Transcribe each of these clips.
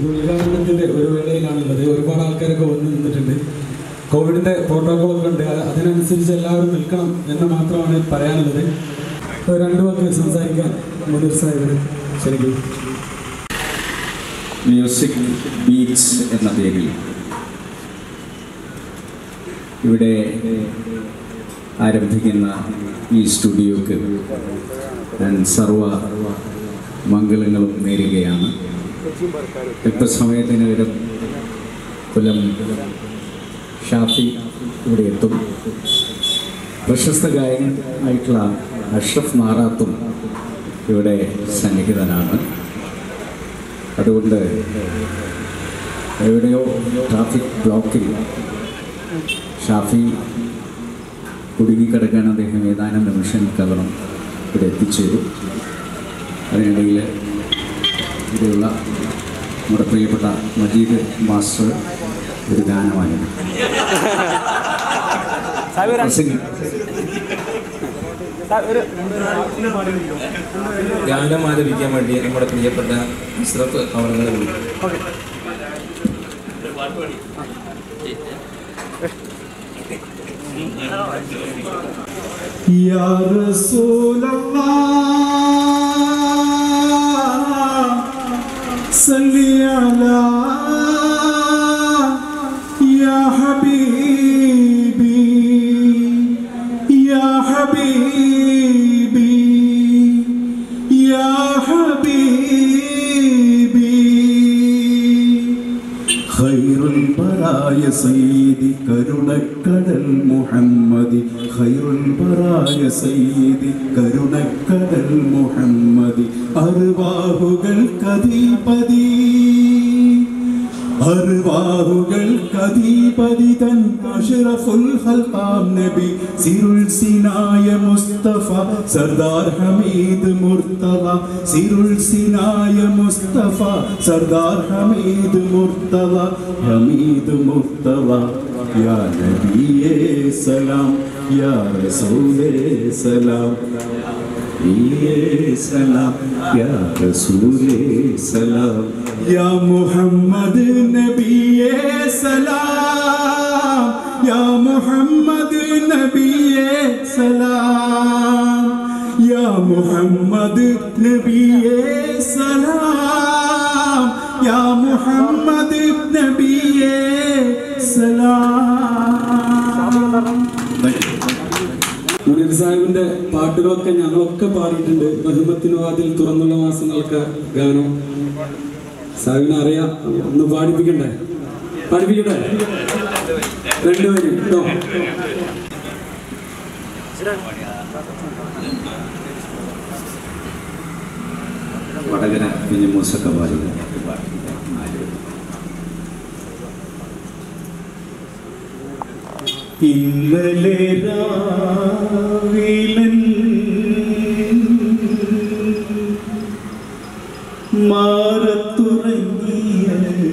ഇത് ഉദ്ഘാടനത്തിൻ്റെ ഒരു വേളയിലാണുള്ളത് ഒരുപാട് ആൾക്കാരൊക്കെ വന്ന് നിന്നിട്ടുണ്ട് കോവിഡിൻ്റെ പ്രോട്ടോകോളൊക്കെ ഉണ്ട് അത് അതിനനുസരിച്ച് എല്ലാവരും നിൽക്കണം എന്ന് മാത്രമാണ് പറയാനുള്ളത് അപ്പോൾ രണ്ടു വാക്ക് സംസാരിക്കാൻ മുതിർ സാഹിബിന് ശരിക്കും മ്യൂസിക് ബീറ്റ്സ് എന്ന പേരിൽ ഇവിടെ ആരംഭിക്കുന്ന ഈ സ്റ്റുഡിയോക്ക് ഞാൻ സർവ മംഗളങ്ങളും നേരുകയാണ് അല്പസമയത്തിനകം കൊല്ലം ഷാഫി ഇവിടെ എത്തും പ്രശസ്ത ഗായകൻ ആയിട്ടുള്ള അഷ്റഫ് നാറാത്തും ഇവിടെ സന്നിഹിതനാണ് അതുകൊണ്ട് എവിടെയോ ട്രാഫിക് ബ്ലോക്കിൽ ഷാഫി കുടുങ്ങിക്കിടക്കാൻ അദ്ദേഹം ഏതാനും നിമിഷങ്ങൾക്കകം ഇവിടെ എത്തിച്ചേരും അതിനിടയിൽ ഇവിടെയുള്ള നമ്മുടെ പ്രിയപ്പെട്ട മജീദ് മാസ്റ്റർ ഒരു ഗാനമായിരുന്നു പ്രസംഗി ഗാനം ആലപിക്കാൻ വേണ്ടി നമ്മുടെ പ്രിയപ്പെട്ട ഇസ്രത്ത് അവരുടെ വിളിക്കും يا رسول الله صل على يا حبيبي يا حبيبي يا حبيبي خير البرايا سيدي കരുണക്കടൽ മുഹമ്മദി ഖൈറുൽ ബറായ സയ്യിദി കരുണക്കടൽ മുഹമ്മദി അറുവാഹുകൾ കദീപതി അറുവാഹുകൾ കദീപതി തൻ അഷ്റഫുൽ ഖൽഖാം നബി സിരുൽ സിനായ മുസ്തഫ സർദാർ ഹമീദ് മുർത്തള സിരുൽ സിനായ മുസ്തഫ സർദാർ ഹമീദ് മുർത്തള ഹമീദ് മുർത്തള യാ നബിയേ സലാം യാ റസൂലേ സലാം നബിയേ സലാം യാ റസൂലേ സലാം യാ മുഹമ്മദ് നബിയേ സലാം യാ മുഹമ്മദ് നബിയേ സലാം യാ മുഹമ്മദ് നബിയേ സലാം യാ മുഹമ്മദ് നബിയേ സലാം മുനീർ സാഹിബിന്റെ പാട്ടുകളൊക്കെ ഞങ്ങളൊക്കെ പാടിയിട്ടുണ്ട് ബഹുമത്തിന് വാതിൽ തുറന്നുള്ള മാസങ്ങളൊക്കെ ഗാനം സാഹിബിനെ അറിയാം ഒന്ന് പാടിപ്പിക്കണ്ടേ പാടിപ്പിക്കട്ടെ രണ്ടുപേരും കേട്ടോ വടകര കുഞ്ഞുമൂസൊക്കെ പാടി ഇന്നലെ രാവിലൻ മാറത്തുറങ്ങിയ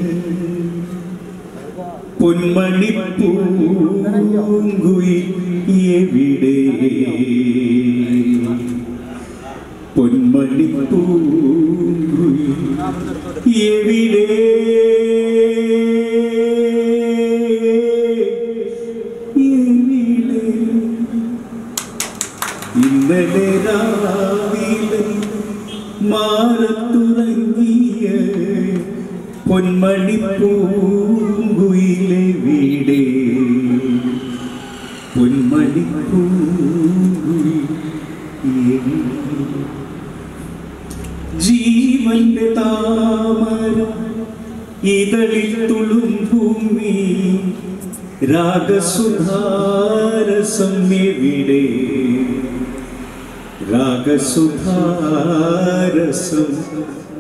പൊന്മണി പൂങ്കുയി എവിടെ പൊന്മണി പൂങ്കുയി എവിടെ എവിടെ ഇന്നലെ രാവിലെ മാറത്തുറങ്ങിയ പൊന്മണി പൂങ്കുയിലെ വീടേ പൊന്മണി പൂങ്കുയിൽ ജീവന്റെ താമര ഇതളിൽ തുളുമ്പൂമി രാഗസുധാരസം എവിടെ രാഗസുധാരസം